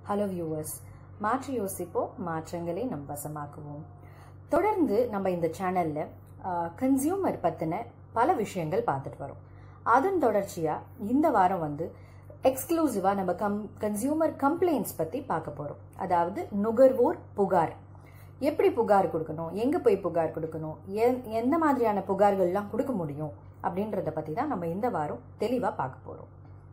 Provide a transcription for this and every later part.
hello viewers மாற்றி யோசிப்போம் மாற்றங்களை நம் வசமாக்குவோம் தொடர்ந்து நம்ம இந்த சேனல்ல கன்சியூமர் பத்தின பல விஷயங்கள் பார்த்துட்டு வரோம் அதன் தொடர்ச்சியா இந்த வாரம் வந்து எக்ஸ்க்ளூசிவா நம்ம கம் கன்சியூமர் கம்ப்ளைண்ட்ஸ் பத்தி பார்க்க போறோம் அதாவது நுகர்வோர் புகார் எப்படி புகார் கொடுக்கணும் எங்க போய் புகார் கொடுக்கணும் எ- எந்த மாதிரியான புகார்கள்லாம் கொடுக்க முடியும் அப்படின்றத பத்தி தான் நம்ம இந்த வாரம் தெளிவா பார்க்க போறோம்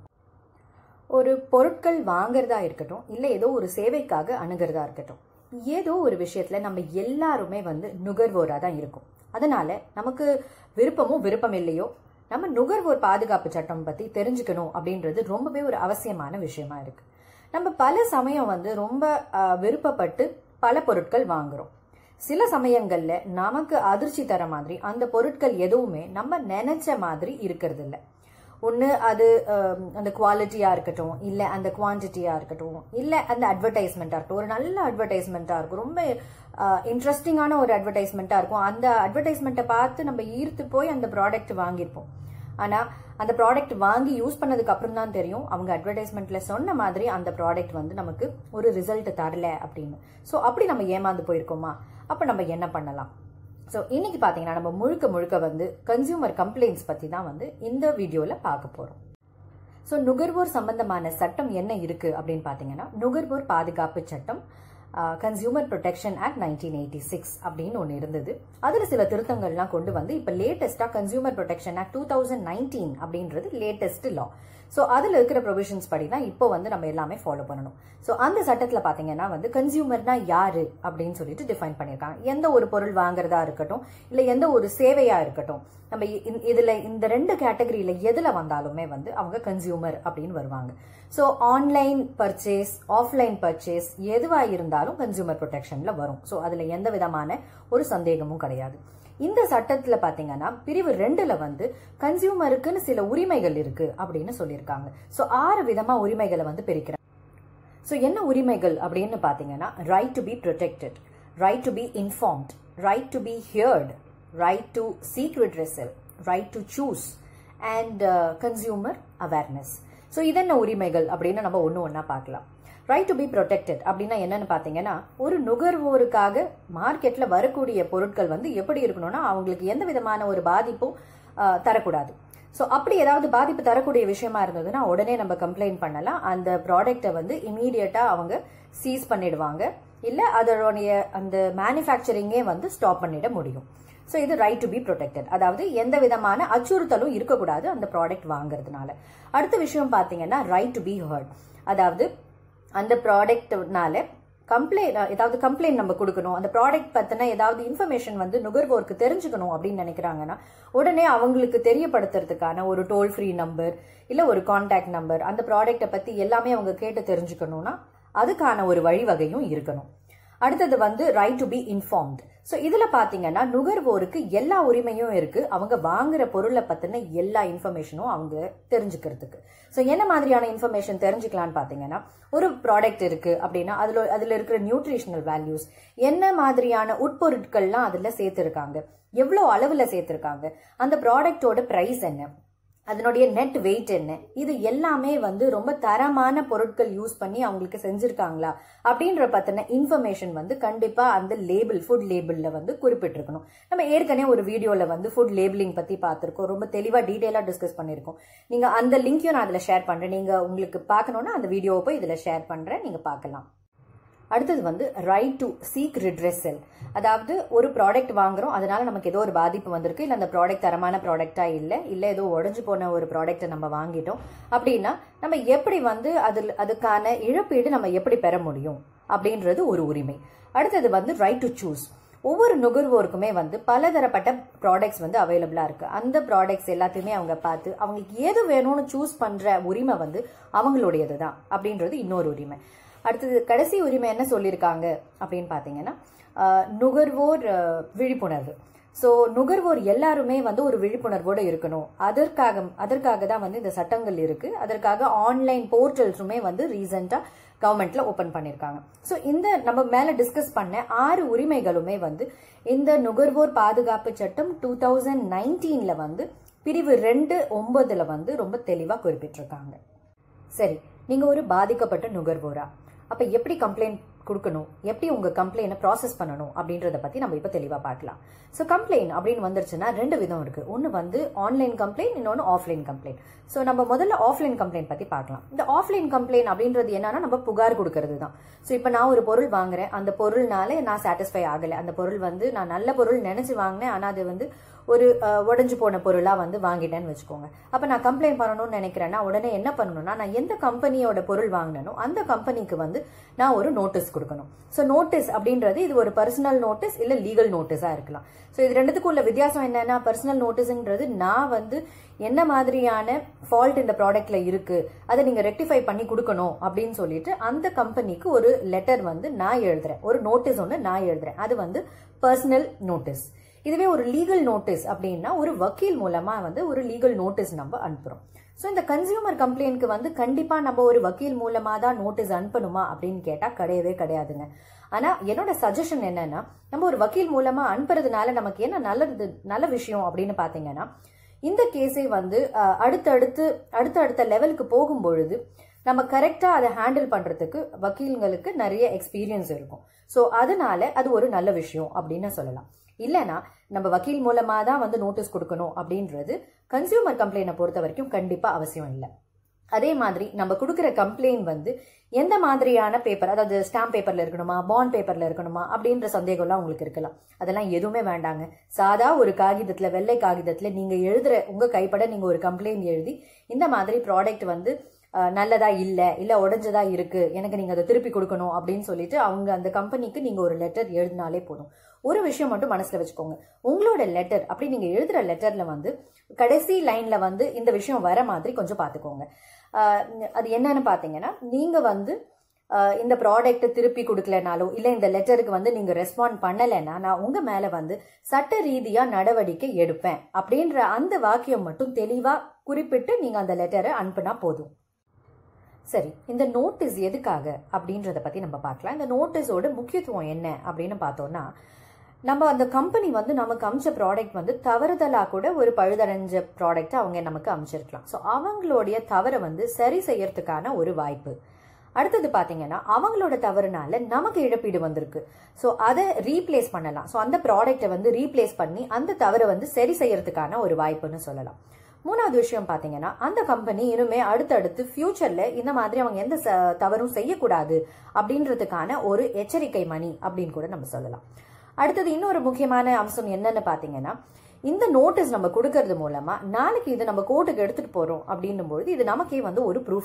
ஒரு பொருட்கள் வாங்குறதா இருக்கட்டும் இல்லை ஏதோ ஒரு சேவைக்காக அணுகிறதா இருக்கட்டும் ஏதோ ஒரு விஷயத்துல நம்ம எல்லாருமே வந்து நுகர்வோரா தான் இருக்கும் அதனால நமக்கு விருப்பமோ விருப்பம் இல்லையோ நம்ம நுகர்வோர் பாதுகாப்பு சட்டம் பத்தி தெரிஞ்சுக்கணும் அப்படின்றது ரொம்பவே ஒரு அவசியமான விஷயமா இருக்கு நம்ம பல சமயம் வந்து ரொம்ப ஆஹ், விருப்பப்பட்டு பல பொருட்கள் வாங்குறோம் சில சமயங்கள்ல நமக்கு அதிர்ச்சி தர மாதிரி அந்த பொருட்கள் எதுவுமே நம்ம நினைச்ச மாதிரி இருக்கிறது இல்ல ஒன்று அது அஹ், அந்த குவாலிட்டியாக இருக்கட்டும் இல்லை அந்த குவான்டிட்டியாக இருக்கட்டும் இல்லை அந்த அட்வர்டைஸ்மெண்ட்டாக இருக்கட்டும் ஒரு நல்ல அட்வர்டைஸ்மெண்ட்டாக இருக்கும் ரொம்ப இன்ட்ரெஸ்டிங்கான ஒரு அட்வர்டைஸ்மெண்ட்டாக இருக்கும் அந்த அட்வர்டைஸ்மெண்ட்டை பார்த்து நம்ம ஈர்த்து போய் அந்த ப்ராடக்ட் வாங்கியிருப்போம் ஆனால் அந்த ப்ராடக்ட் வாங்கி யூஸ் பண்ணதுக்கு அப்புறம் தான் தெரியும் அவங்க அட்வர்டைஸ்மெண்ட்ல சொன்ன மாதிரி அந்த ப்ராடக்ட் வந்து நமக்கு ஒரு ரிசல்ட் தரல அப்படின்னு ஸோ அப்படி நம்ம ஏமாந்து போயிருக்கோமா அப்போ நம்ம என்ன பண்ணலாம் ஸோ இன்னைக்கு பார்த்தீங்கன்னா நம்ம முழுக்க முழுக்க வந்து கன்சியூமர் கம்ப்ளைண்ட்ஸ் பற்றி தான் வந்து இந்த வீடியோவில் பார்க்க போகிறோம் ஸோ நுகர்வோர் சம்பந்தமான சட்டம் என்ன இருக்கு அப்படின்னு பார்த்தீங்கன்னா நுகர்வோர் பாதுகாப்பு சட்டம் consumer protection act nineteen eighty six அப்படின்னு ஒன்று இருந்தது அதில் சில திருத்தங்கள்லாம் கொண்டு வந்து இப்போ லேட்டஸ்ட்டாக consumer protection act two thousand nineteen அப்படின்றது லேட்டஸ்ட் லா ஸோ அதில் இருக்கிற ப்ரொவிஷன்ஸ் படி தான் இப்போ வந்து நம்ம எல்லாமே ஃபாலோ பண்ணணும் ஸோ அந்த சட்டத்தில் பார்த்தீங்கன்னா வந்து கன்சியூமர்னா யாரு அப்படின்னு சொல்லிட்டு டிஃபைன் பண்ணியிருக்காங்க எந்த ஒரு பொருள் வாங்குறதா இருக்கட்டும் இல்லை எந்த ஒரு சேவையா இருக்கட்டும் நம்ம இ- இந்த- இதுல இந்த ரெண்டு கேட்டகரியில எதுல வந்தாலுமே வந்து அவங்க கன்சியூமர் அப்படின்னு வருவாங்க so online purchase offline purchase எதுவா இருந்தாலும் கன்சியூமர் ப்ரொடெக்ஷன்ல வரும் ஸோ அதுல எந்த விதமான ஒரு சந்தேகமும் கிடையாது இந்த சட்டத்துல பாத்தீங்கன்னா பிரிவு ரெண்டுல வந்து கன்சியூமருக்குன்னு சில உரிமைகள் இருக்கு அப்படின்னு சொல்லியிருக்காங்க ஸோ ஆறு விதமா உரிமைகளை வந்து பிரிக்கிறாங்க ஸோ என்ன உரிமைகள் அப்படின்னு பார்த்தீங்கன்னா right to be protected right to be informed right to be heard right to seek redressal right to choose and consumer awareness so இதென்ன உரிமைகள் அப்படின்னு நம்ம ஒன்று ஒன்றா பார்க்கலாம் ரைட் டு பி ப்ரொடெக்டட் அப்படின்னா என்னன்னு பார்த்தீங்கன்னா ஒரு நுகர்வோருக்காக மார்க்கெட்ல வரக்கூடிய பொருட்கள் வந்து எப்படி இருக்கணும்னா அவங்களுக்கு எந்த விதமான ஒரு பாதிப்பும் ஆஹ், தரக்கூடாது ஸோ அப்படி ஏதாவது பாதிப்பு தரக்கூடிய விஷயமா இருந்ததுன்னா உடனே நம்ம கம்ப்ளைண்ட் பண்ணலாம் அந்த ப்ராடக்ட்டை வந்து இமீடியட்டா அவங்க சீஸ் பண்ணிடுவாங்க இல்ல அதோடைய அந்த மேனுஃபேக்சரிங்கே வந்து ஸ்டாப் பண்ணிட முடியும் ஸோ இது ரைட் டு பி ப்ரொடெக்டட் அதாவது எந்த விதமான அச்சுறுத்தலும் இருக்கக்கூடாது அந்த ப்ராடக்ட் வாங்குறதுனால அடுத்த விஷயம் பார்த்தீங்கன்னா ரைட் டு பி ஹர்ட் அதாவது அந்த ப்ராடக்ட்னால கம்ப்ளைண்ட் ஏதாவது கம்ப்ளைண்ட் நம்ம கொடுக்கணும் அந்த ப்ராடக்ட் பத்தின ஏதாவது இன்ஃபர்மேஷன் வந்து நுகர்வோருக்கு தெரிஞ்சுக்கணும் அப்படின்னு நினைக்கிறாங்கன்னா உடனே அவங்களுக்கு தெரியப்படுத்துறதுக்கான ஒரு டோல் ஃப்ரீ நம்பர் இல்ல ஒரு கான்டாக்ட் நம்பர் அந்த ப்ராடக்ட்டை பத்தி எல்லாமே அவங்க கேட்டு தெரிஞ்சுக்கணும்னா அதுக்கான ஒரு வழிவகையும் இருக்கணும் அடுத்தது வந்து right to be informed so இதுல பாத்தீங்கன்னா நுகர்வோருக்கு எல்லா உரிமையும் இருக்கு அவங்க வாங்குற பொருளை பத்தின எல்லா இன்ஃபர்மேஷனும் அவங்க தெரிஞ்சுக்கிறதுக்கு ஸோ என்ன மாதிரியான இன்ஃபர்மேஷன் தெரிஞ்சுக்கலாம்னு பாத்தீங்கன்னா ஒரு ப்ராடக்ட் இருக்கு அப்படின்னா அதுல அதுல இருக்கிற நியூட்ரிஷனல் வேல்யூஸ் என்ன மாதிரியான உட்பொருட்கள்லாம் அதுல சேர்த்திருக்காங்க எவ்வளவு அளவுல சேர்த்திருக்காங்க அந்த ப்ராடக்ட்டோட பிரைஸ் என்ன அதனுடைய நெட் வெயிட் என்ன இது எல்லாமே வந்து ரொம்ப தரமான பொருட்கள் யூஸ் பண்ணி அவங்களுக்கு செஞ்சிருக்காங்களா அப்படின்ற பத்தின இன்ஃபர்மேஷன் வந்து கண்டிப்பா அந்த லேபிள் ஃபுட் லேபிள்ல வந்து குறிப்பிட்டிருக்கணும் நம்ம ஏற்கனவே ஒரு வீடியோல வந்து ஃபுட் லேபிளிங் பத்தி பார்த்திருக்கோம் ரொம்ப தெளிவா டீடைலா டிஸ்கஸ் பண்ணிருக்கோம் நீங்க அந்த லிங்கையும் நான் அதுல ஷேர் பண்றேன் நீங்க உங்களுக்கு பார்க்கணும்னா அந்த வீடியோவை போய் இதுல ஷேர் பண்றேன் நீங்க பார்க்கலாம் அடுத்தது வந்து ரைட் டு சீக் ரிட்ரெசல் அதாவது ஒரு ப்ராடக்ட் வாங்குறோம் அதனால நமக்கு ஏதோ ஒரு பாதிப்பு வந்திருக்கு இல்லை அந்த ப்ராடக்ட் தரமான ப்ராடக்டா இல்லை இல்லை ஏதோ உடஞ்சு போன ஒரு ப்ராடக்ட்டை நம்ம வாங்கிட்டோம் அப்படின்னா நம்ம எப்படி வந்து அதில் அதுக்கான இழப்பீடு நம்ம எப்படி பெற முடியும் அப்படின்றது ஒரு உரிமை அடுத்தது வந்து ரைட் டு சூஸ் ஒவ்வொரு நுகர்வோருக்குமே வந்து பலதரப்பட்ட ப்ராடக்ட்ஸ் வந்து அவைலபிளா இருக்கு அந்த ப்ராடக்ட்ஸ் எல்லாத்தையுமே அவங்க பார்த்து அவங்களுக்கு எது வேணும்னு சூஸ் பண்ற உரிமை வந்து அவங்களுடையது தான் அப்படின்றது இன்னொரு உரிமை அடுத்தது கடைசி உரிமை என்ன சொல்லியிருக்காங்க அப்படின்னு பார்த்தீங்கன்னா ஆஹ், நுகர்வோர் ஆஹ், விழிப்புணர்வு ஸோ நுகர்வோர் எல்லாருமே வந்து ஒரு விழிப்புணர்வோடு இருக்கணும் அதற்காக அதற்காக தான் வந்து இந்த சட்டங்கள் இருக்கு அதற்காக ஆன்லைன் போர்ட்டல்ஸுமே வந்து ரீசெண்டா கவர்மெண்ட்ல ஓபன் பண்ணிருக்காங்க ஸோ இந்த நம்ம மேல டிஸ்கஸ் பண்ண ஆறு உரிமைகளுமே வந்து இந்த நுகர்வோர் பாதுகாப்பு சட்டம் டூ தௌசண்ட் நைன்டீன்ல வந்து பிரிவு ரெண்டு ஒன்பதுல வந்து ரொம்ப தெளிவா குறிப்பிட்டிருக்காங்க சரி நீங்க ஒரு பாதிக்கப்பட்ட நுகர்வோரா அப்போ எப்படி கம்ப்ளைண்ட் கொடுக்கணும் எப்படி உங்கள் கம்ப்ளைண்ட்டை ப்ராசஸ் பண்ணணும் அப்படின்றத பற்றி நம்ம இப்போ தெளிவாக பார்க்கலாம் ஸோ கம்ப்ளைண்ட் அப்படின்னு வந்துருச்சுன்னா ரெண்டு விதம் இருக்குது ஒன்று வந்து ஆன்லைன் கம்ப்ளைண்ட் இன்னொன்று ஆஃப்லைன் கம்ப்ளைண்ட் ஸோ நம்ம முதல்ல ஆஃப்லைன் கம்ப்ளைண்ட் பற்றி பார்க்கலாம் இந்த ஆஃப்லைன் கம்ப்ளைண்ட் அப்படின்றது என்னன்னா நம்ம புகார் கொடுக்கறது தான் ஸோ இப்போ நான் ஒரு பொருள் வாங்குறேன் அந்த பொருள்னால நான் சாட்டிஸ்ஃபை ஆகலை அந்த பொருள் வந்து நான் நல்ல பொருள் நினச்சி வாங்கினேன் ஆனால் அது வந்து ஒரு உடஞ்சு போன பொருளாக வந்து வாங்கிட்டேன்னு வச்சுக்கோங்க அப்போ நான் கம்ப்ளைண்ட் பண்ணணும்னு நினைக்கிறேன்னா உடனே என்ன பண்ணணும்னா நான் எந்த கம்பெனியோட பொருள் வாங்கினனோ அந்த கம்பெனிக்கு வந்து நான் ஒரு நோட்டீஸ் கொடுக்கணும் ஸோ நோட்டீஸ் அப்படின்றது இது ஒரு பர்சனல் நோட்டீஸ் இல்லை லீகல் நோட்டீஸாக இருக்கலாம் ஸோ இது ரெண்டுத்துக்கும் உள்ள வித்தியாசம் என்னன்னா பர்சனல் நோட்டீஸ்ன்றது நான் வந்து என்ன மாதிரியான ஃபால்ட் இந்த ப்ராடக்ட்ல இருக்கு அதை நீங்க ரெக்டிஃபை பண்ணி கொடுக்கணும் அப்படின்னு சொல்லிட்டு அந்த கம்பெனிக்கு ஒரு லெட்டர் வந்து நான் எழுதுறேன் ஒரு நோட்டீஸ் ஒன்று நான் எழுதுறேன் அது வந்து பர்சனல் நோட்டீஸ் இதுவே ஒரு லீகல் நோட்டீஸ் அப்படின்னா ஒரு வக்கீல் மூலமா வந்து ஒரு லீகல் நோட்டீஸ் நம்ம அனுப்புறோம் ஸோ இந்த கன்சியூமர் கம்ப்ளைண்ட்க்கு வந்து கண்டிப்பா நம்ம ஒரு வக்கீல் மூலமா தான் நோட்டீஸ் அனுப்பணுமா அப்படின்னு கேட்டா கிடையவே கிடையாதுங்க ஆனா என்னோட சஜஷன் என்னன்னா நம்ம ஒரு வக்கீல் மூலமா அனுப்புறதுனால நமக்கு என்ன நல்லது நல்ல விஷயம் அப்படின்னு பாத்தீங்கன்னா இந்த கேஸை வந்து அடுத்தடுத்து அடுத்த அடுத்த லெவலுக்கு போகும் பொழுது நம்ம கரெக்டாக அதை ஹேண்டில் பண்ணுறதுக்கு வக்கீல்களுக்கு நிறைய எக்ஸ்பீரியன்ஸ் இருக்கும் ஸோ அதனால அது ஒரு நல்ல விஷயம் அப்படின்னு சொல்லலாம் இல்லைனா நம்ம வக்கீல் மூலமாக தான் வந்து நோட்டீஸ் கொடுக்கணும் அப்படின்றது கன்சியூமர் கம்ப்ளைண்ட்டை பொறுத்த வரைக்கும் கண்டிப்பாக அவசியம் இல்லை அதே மாதிரி நம்ம கொடுக்குற கம்ப்ளைண்ட் வந்து எந்த மாதிரியான பேப்பர் அதாவது ஸ்டாம்ப் பேப்பர்ல இருக்கணுமா பாண்ட் பேப்பர்ல இருக்கணுமா அப்படின்ற சந்தேகம்லாம் உங்களுக்கு இருக்கலாம் அதெல்லாம் எதுவுமே வேண்டாங்க சாதா ஒரு காகிதத்துல வெள்ளை காகிதத்துல நீங்க எழுதுற உங்க கைப்பட நீங்க ஒரு கம்ப்ளைண்ட் எழுதி இந்த மாதிரி ப்ராடக்ட் வந்து நல்லதா இல்ல இல்ல உடஞ்சதா இருக்கு எனக்கு நீங்க அதை திருப்பி கொடுக்கணும் அப்படின்னு சொல்லிட்டு அவங்க அந்த கம்பெனிக்கு நீங்க ஒரு லெட்டர் எழுதினாலே போதும் ஒரு விஷயம் மட்டும் மனசுல வச்சுக்கோங்க உங்களோட லெட்டர் அப்படி நீங்க எழுதுற லெட்டர்ல வந்து கடைசி லைன்ல வந்து இந்த விஷயம் வர மாதிரி கொஞ்சம் பாத்துக்கோங்க அது என்னன்னு பாத்தீங்கன்னா நீங்க வந்து இந்த ப்ராடக்ட் திருப்பி கொடுக்கலனாலோ இல்ல இந்த லெட்டருக்கு வந்து நீங்க ரெஸ்பாண்ட் பண்ணலைன்னா நான் உங்க மேல வந்து சட்ட ரீதியா நடவடிக்கை எடுப்பேன் அப்படின்ற அந்த வாக்கியம் மட்டும் தெளிவா குறிப்பிட்டு நீங்க அந்த லெட்டரை அனுப்புனா போதும் சரி இந்த நோட்டீஸ் எதுக்காக அப்படின்றத பத்தி நம்ம பார்க்கலாம் இந்த நோட்டீஸோட முக்கியத்துவம் என்ன அப்படின்னு பார்த்தோம்னா நம்ம அந்த கம்பெனி வந்து நமக்கு அமிச்ச ப்ராடக்ட் வந்து தவறுதலா கூட ஒரு பழுதடைஞ்ச ப்ராடக்ட் அவங்க நமக்கு அமைச்சிருக்கலாம் ஸோ அவங்களுடைய தவறை வந்து சரி செய்யறதுக்கான ஒரு வாய்ப்பு அடுத்தது பாத்தீங்கன்னா அவங்களோட தவறுனால நமக்கு இழப்பீடு வந்திருக்கு ஸோ அதை ரீப்ளேஸ் பண்ணலாம் ஸோ அந்த ப்ராடக்டை வந்து ரீப்ளேஸ் பண்ணி அந்த தவறை வந்து சரி செய்யறதுக்கான ஒரு வாய்ப்புன்னு சொல்லலாம் மூணாவது விஷயம் பாத்தீங்கன்னா அந்த கம்பெனி இனிமே அடுத்தடுத்து ஃபியூச்சர்ல இந்த மாதிரி அவங்க எந்த தவறும் செய்யக்கூடாது அப்படின்றதுக்கான ஒரு எச்சரிக்கை மணி அப்படின்னு கூட நம்ம சொல்லலாம் அடுத்தது இன்னொரு முக்கியமான அம்சம் என்னன்னு பாத்தீங்கன்னா இந்த நோட்டீஸ் நம்ம கொடுக்கறது மூலமா நாளைக்கு இது நம்ம கோர்ட்டுக்கு எடுத்துட்டு போறோம் அப்படின்னும் பொழுது இது நமக்கே வந்து ஒரு ப்ரூஃப்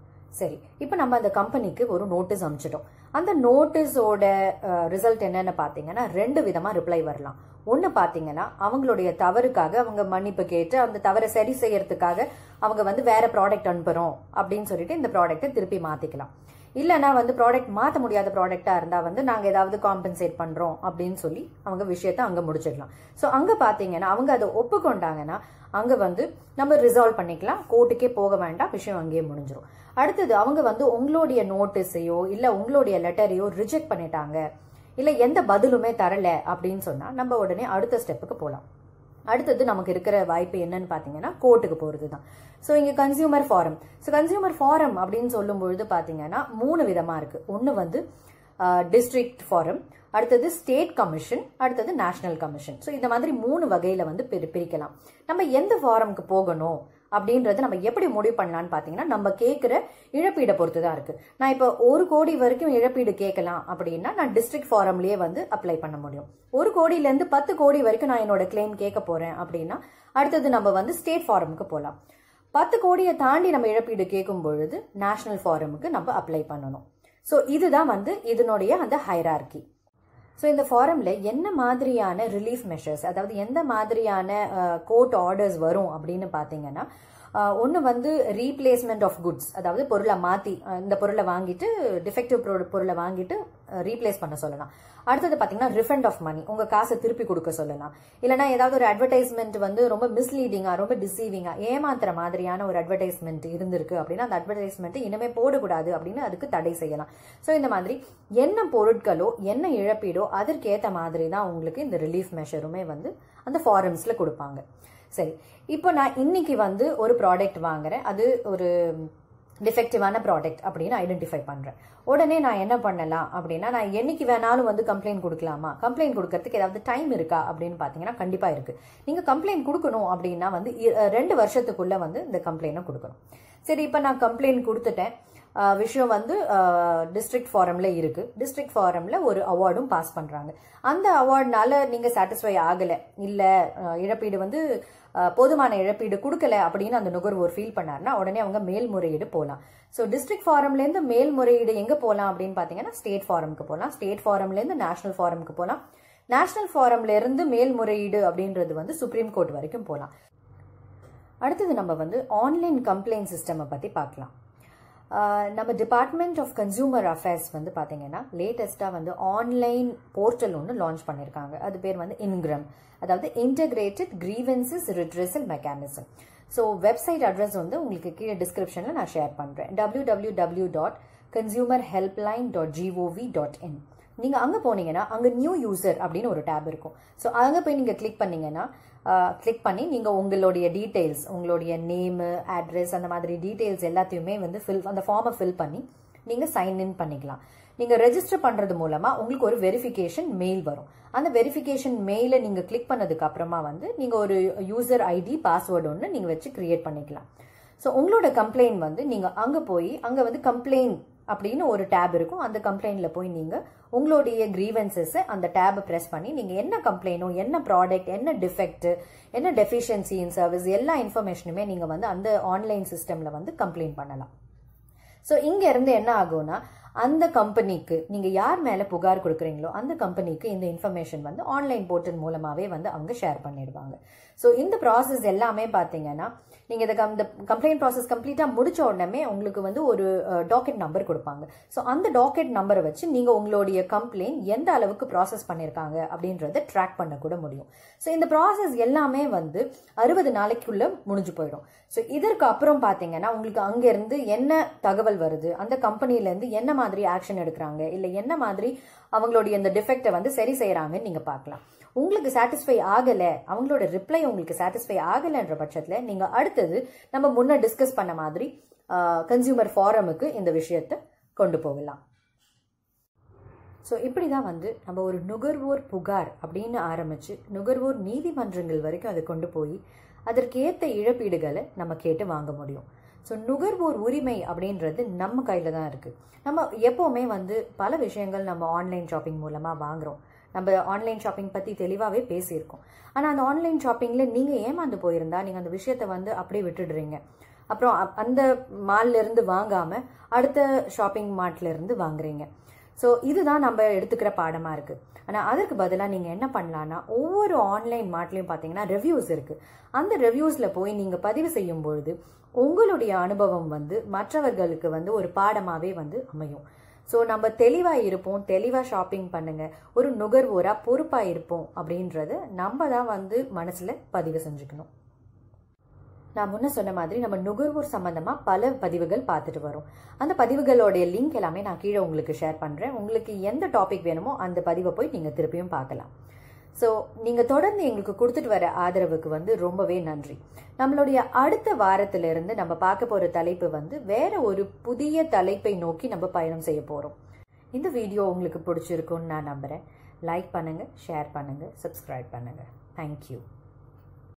சரி இப்போ நம்ம அந்த கம்பெனிக்கு ஒரு நோட்டீஸ் அனுப்பிச்சிட்டோம் அந்த நோட்டீஸோட ரிசல்ட் என்னன்னு பார்த்தீங்கன்னா ரெண்டு விதமாக ரிப்ளை வரலாம் ஒன்று பார்த்தீங்கன்னா அவங்களுடைய தவறுக்காக அவங்க மன்னிப்பு கேட்டு அந்த தவறை சரி செய்யறதுக்காக அவங்க வந்து வேற ப்ராடக்ட் அனுப்புகிறோம் அப்படின்னு சொல்லிட்டு இந்த ப்ராடக்ட்டை திருப்பி மாற்றிக்கலாம் இல்லைனா வந்து ப்ராடக்ட் மாற்ற முடியாத ப்ராடக்டாக இருந்தால் வந்து நாங்கள் ஏதாவது காம்பன்சேட் பண்ணுறோம் அப்படின்னு சொல்லி அவங்க விஷயத்த அங்கே முடிச்சிடலாம் ஸோ அங்கே பார்த்தீங்கன்னா அவங்க அதை ஒப்புக்கொண்டாங்கன்னா அங்கே வந்து நம்ம ரிசால்வ் பண்ணிக்கலாம் கோர்ட்டுக்கே போக வேண்டாம் விஷயம் அங்கேயே முடிஞ்சிடும் அடுத்தது அவங்க வந்து உங்களுடைய நோட்டீஸையோ இல்லை உங்களுடைய லெட்டரையோ ரிஜெக்ட் பண்ணிட்டாங்க இல்லை எந்த பதிலுமே தரல அப்படின்னு சொன்னால் நம்ம உடனே அடுத்த ஸ்டெப்புக்கு போகலாம் அடுத்தது நமக்கு இருக்கிற வாய்ப்பு என்னன்னு பார்த்தீங்கன்னா கோர்ட்டுக்கு போகிறது தான் ஸோ இங்கே consumer forum so consumer forum அப்படின்னு சொல்லும் பொழுது பார்த்தீங்கன்னா மூணு விதமாக இருக்குது ஒன்று வந்து டிஸ்ட்ரிக்ட் ஃபாரம் அடுத்தது ஸ்டேட் கமிஷன் அடுத்தது நேஷனல் கமிஷன் ஸோ இந்த மாதிரி மூணு வகையில் வந்து பிரி பிரிக்கலாம் நம்ம எந்த ஃபாரம்க்கு போகணும் அப்படின்றது நம்ம எப்படி முடிவு பண்ணலாம்னு பார்த்தீங்கன்னா நம்ம கேட்குற இழப்பீடை பொறுத்து தான் இருக்கு நான் இப்போ ஒரு கோடி வரைக்கும் இழப்பீடு கேட்கலாம் அப்படின்னா நான் டிஸ்ட்ரிக்ட் ஃபாரம்லேயே வந்து அப்ளை பண்ண முடியும் ஒரு கோடியிலேருந்து பத்து கோடி வரைக்கும் நான் என்னோட கிளைம் கேட்க போறேன் அப்படின்னா அடுத்தது நம்ம வந்து ஸ்டேட் ஃபாரமுக்கு போகலாம் பத்து கோடியை தாண்டி நம்ம இழப்பீடு கேட்கும் பொழுது நேஷனல் ஃபாரமுக்கு நம்ம அப்ளை பண்ணணும் ஸோ இதுதான் வந்து இதனுடைய அந்த ஹைரார்கி ஸோ இந்த ஃபாரம்ல என்ன மாதிரியான ரிலீஃப் மெஷர்ஸ் அதாவது எந்த மாதிரியான கோர்ட் ஆர்டர்ஸ் வரும் அப்படின்னு பார்த்தீங்கன்னா ஒன்று வந்து ரீப்ளேஸ்மெண்ட் ஆஃப் குட்ஸ் அதாவது பொருளை மாற்றி இந்த பொருளை வாங்கிட்டு டிஃபெக்டிவ் பொருளை வாங்கிட்டு ரீப்ளேஸ் பண்ண சொல்லலாம் அடுத்தது பார்த்தீங்கன்னா ரிஃபண்ட் ஆஃப் மணி உங்கள் காசை திருப்பி கொடுக்க சொல்லலாம் இல்லைனா ஏதாவது ஒரு அட்வர்டைஸ்மெண்ட் வந்து ரொம்ப மிஸ்லீடிங்காக ரொம்ப டிசீவிங்காக ஏமாத்துற மாதிரியான ஒரு அட்வர்டைஸ்மெண்ட் இருந்திருக்கு அப்படின்னா அந்த அட்வர்டைஸ்மெண்ட் இனிமேல் போடக்கூடாது அப்படின்னு அதுக்கு தடை செய்யலாம் ஸோ இந்த மாதிரி என்ன பொருட்களோ என்ன இழப்பீடோ அதற்கேற்ற மாதிரி தான் உங்களுக்கு இந்த ரிலீஃப் மெஷருமே வந்து அந்த ஃபாரம்ஸில் கொடுப்பாங்க சரி இப்போ நான் இன்னைக்கு வந்து ஒரு ப்ராடக்ட் வாங்குறேன் அது ஒரு டிஃபெக்டிவான ப்ராடக்ட் அப்படின்னு ஐடென்டிஃபை பண்ணுறேன் உடனே நான் என்ன பண்ணலாம் அப்படின்னா நான் என்னைக்கு வேணாலும் வந்து கம்ப்ளைண்ட் கொடுக்கலாமா கம்ப்ளைண்ட் கொடுக்கறதுக்கு ஏதாவது டைம் இருக்கா அப்படின்னு பார்த்தீங்கன்னா கண்டிப்பாக இருக்குது நீங்கள் கம்ப்ளைண்ட் கொடுக்கணும் அப்படின்னா வந்து இ- ரெண்டு வருஷத்துக்குள்ளே வந்து இந்த கம்ப்ளைண்ட்டை கொடுக்கணும் சரி இப்போ நான் கம்ப்ளைண்ட் கொடுத்துட்டேன் ஆஹ் விஷயம் வந்து டிஸ்ட்ரிக்ட் ஃபாரம்ல இருக்கு டிஸ்ட்ரிக்ட் ஃபாரம்ல ஒரு அவார்டும் பாஸ் பண்றாங்க அந்த அவார்ட்னால நீங்க சாட்டிஸ்ஃபை ஆகல இல்ல ஆஹ் இழப்பீடு வந்து ஆஹ் போதுமான இழப்பீடு கொடுக்கல அப்படின்னு அந்த நுகர்வோர் ஃபீல் பண்ணாருன்னா உடனே அவங்க மேல்முறையீடு போகலாம் ஸோ டிஸ்ட்ரிக்ட் ஃபாரம்ல இருந்து மேல்முறையீடு எங்க போகலாம் அப்படின்னு பாத்தீங்கன்னா ஸ்டேட் ஃபாரம்க்கு போகலாம் ஸ்டேட் ஃபாரம்ல இருந்து நேஷனல் ஃபாரம்க்கு போகலாம் நேஷனல் ஃபாரம்ல இருந்து மேல்முறையீடு அப்படின்றது வந்து சுப்ரீம் கோர்ட் வரைக்கும் போகலாம் அடுத்தது நம்ம வந்து ஆன்லைன் கம்ப்ளைண்ட் சிஸ்டமை பற்றி பார்க்கலாம் ஆஹ் நம்ம டிபார்ட்மெண்ட் ஆஃப் கன்சியூமர் அஃபேர்ஸ் வந்து பார்த்தீங்கன்னா லேட்டஸ்ட்டாக வந்து ஆன்லைன் போர்ட்டல் ஒன்று லான்ச் பண்ணியிருக்காங்க அது பேர் வந்து இன்கிரம் அதாவது integrated grievances redressal mechanism so website address வந்து உங்களுக்கு கீழே டிஸ்கிரிப்ஷனில் நான் ஷேர் பண்ணுறேன் W W W dot consumer helpline dot GOV dot in நீங்கள் அங்கே போனீங்கன்னா அங்கே நியூ யூசர் அப்படின்னு ஒரு டேப் இருக்கும் ஸோ அங்கே போய் நீங்கள் கிளிக் பண்ணீங்கன்னா கிளிக் பண்ணி நீங்கள் உங்களுடைய டீட்டெயில்ஸ் உங்களுடைய நேமு அட்ரஸ் அந்த மாதிரி டீட்டெயில்ஸ் எல்லாத்தையுமே வந்து ஃபில் அந்த ஃபார்மை ஃபில் பண்ணி நீங்கள் சைன் இன் பண்ணிக்கலாம் நீங்கள் ரெஜிஸ்டர் பண்ணுறது மூலமாக உங்களுக்கு ஒரு வெரிஃபிகேஷன் மெயில் வரும் அந்த வெரிஃபிகேஷன் மெயிலை நீங்கள் கிளிக் பண்ணதுக்கு அப்புறமா வந்து நீங்கள் ஒரு யூசர் ஐடி பாஸ்வேர்டு ஒன்று நீங்கள் வச்சு கிரியேட் பண்ணிக்கலாம் ஸோ உங்களோட கம்ப்ளைண்ட் வந்து நீங்கள் அங்கே போய் அங்கே வந்து கம்ப்ளைண்ட் அப்படின்னு ஒரு டேப் இருக்கும் அந்த கம்ப்ளைண்ட்ல போய் நீங்கள் உங்களுடைய கிரீவன்சஸை அந்த டேபை ப்ரெஸ் பண்ணி நீங்கள் என்ன கம்ப்ளைனோ என்ன ப்ராடக்ட் என்ன டிஃபெக்ட் என்ன டெஃபிஷியன்சி இன் சர்வீஸ் எல்லா இன்ஃபர்மேஷனுமே நீங்கள் வந்து அந்த ஆன்லைன் சிஸ்டமில் வந்து கம்ப்ளைண்ட் பண்ணலாம் ஸோ இங்க இருந்து என்ன ஆகும்னா அந்த கம்பெனிக்கு நீங்க யார் மேல புகார் கொடுக்குறீங்களோ அந்த கம்பெனிக்கு இந்த இன்ஃபர்மேஷன் வந்து ஆன்லைன் போர்ட்டல் மூலமாவே வந்து அவங்க ஷேர் பண்ணிடுவாங்க ஸோ இந்த ப்ராசஸ் எல்லாமே பார்த்தீங்கன்னா நீங்க இதை கம்- இந்த கம்ப்ளைண்ட் ப்ராசஸ் கம்ப்ளீட்டா முடிச்ச உடனே உங்களுக்கு வந்து ஒரு டாக்கெட் நம்பர் கொடுப்பாங்க ஸோ அந்த டாக்கெட் நம்பரை வச்சு நீங்க உங்களுடைய கம்ப்ளைண்ட் எந்த அளவுக்கு ப்ராசஸ் பண்ணியிருக்காங்க அப்படின்றத ட்ராக் பண்ண கூட முடியும் ஸோ இந்த ப்ராசஸ் எல்லாமே வந்து அறுபது நாளைக்குள்ள முடிஞ்சு போயிடும் ஸோ இதற்கு அப்புறம் பார்த்தீங்கன்னா உங்களுக்கு அங்கேருந்து என்ன தகவல் வருது அந்த கம்பெனிலேருந்து என்ன மாதிரி ஆக்ஷன் எடுக்கிறாங்க இல்லை என்ன மாதிரி அவங்களுடைய இந்த டிஃபெக்டை வந்து சரி செய்கிறாங்கன்னு நீங்கள் பார்க்கலாம் உங்களுக்கு சாட்டிஸ்ஃபை ஆகலை அவங்களோட ரிப்ளை உங்களுக்கு சாட்டிஸ்ஃபை ஆகலைன்ற பட்சத்தில் நீங்கள் அடுத்தது நம்ம முன்ன டிஸ்கஸ் பண்ண மாதிரி கன்சியூமர் ஃபாரமுக்கு இந்த விஷயத்தை கொண்டு போகலாம் ஸோ இப்படி தான் வந்து நம்ம ஒரு நுகர்வோர் புகார் அப்படின்னு ஆரம்பித்து நுகர்வோர் நீதிமன்றங்கள் வரைக்கும் அதை கொண்டு போய் அதற்கேற்ற இழப்பீடுகளை நம்ம கேட்டு வாங்க முடியும் ஸோ நுகர்வோர் உரிமை அப்படின்றது நம்ம கையில் தான் இருக்குது நம்ம எப்போவுமே வந்து பல விஷயங்கள் நம்ம ஆன்லைன் ஷாப்பிங் மூலமாக வாங்குறோம் நம்ம ஆன்லைன் ஷாப்பிங் பற்றி தெளிவாகவே பேசியிருக்கோம் ஆனால் அந்த ஆன்லைன் ஷாப்பிங்கில் நீங்கள் ஏமாந்து போயிருந்தா நீங்கள் அந்த விஷயத்தை வந்து அப்படியே விட்டுடுறீங்க அப்புறம் அ- அந்த மால்ல இருந்து வாங்காமல் அடுத்த ஷாப்பிங் மார்ட்ல இருந்து வாங்குறீங்க ஸோ இதுதான் நம்ம எடுத்துக்கிற பாடமாக இருக்குது ஆனால் அதற்கு பதிலாக நீங்கள் என்ன பண்ணலான்னா ஒவ்வொரு ஆன்லைன் மார்ட்லையும் பார்த்தீங்கன்னா ரிவ்யூஸ் இருக்குது அந்த ரிவ்யூஸில் போய் நீங்கள் பதிவு செய்யும் பொழுது உங்களுடைய அனுபவம் வந்து மற்றவர்களுக்கு வந்து ஒரு பாடமாகவே வந்து அமையும் ஸோ நம்ம தெளிவாக இருப்போம் தெளிவாக ஷாப்பிங் பண்ணுங்க ஒரு நுகர்வோராக பொறுப்பாக இருப்போம் அப்படின்றத நம்ம தான் வந்து மனசில் பதிவு செஞ்சுக்கணும் நான் முன்ன சொன்ன மாதிரி நம்ம நுகர்வோர் சம்பந்தமா பல பதிவுகள் பார்த்துட்டு வரோம் அந்த பதிவுகளோடைய லிங்க் எல்லாமே நான் கீழே உங்களுக்கு ஷேர் பண்றேன் உங்களுக்கு எந்த டாபிக் வேணுமோ அந்த பதிவை போய் நீங்க திருப்பியும் பார்க்கலாம் ஸோ நீங்க தொடர்ந்து எங்களுக்கு கொடுத்துட்டு வர ஆதரவுக்கு வந்து ரொம்பவே நன்றி நம்மளுடைய அடுத்த வாரத்திலிருந்து நம்ம பார்க்க போற தலைப்பு வந்து வேற ஒரு புதிய தலைப்பை நோக்கி நம்ம பயணம் செய்ய போறோம் இந்த வீடியோ உங்களுக்கு பிடிச்சிருக்கும்னு நான் நம்புறேன் லைக் பண்ணுங்க ஷேர் பண்ணுங்க சப்ஸ்கிரைப் பண்ணுங்க தேங்க்யூ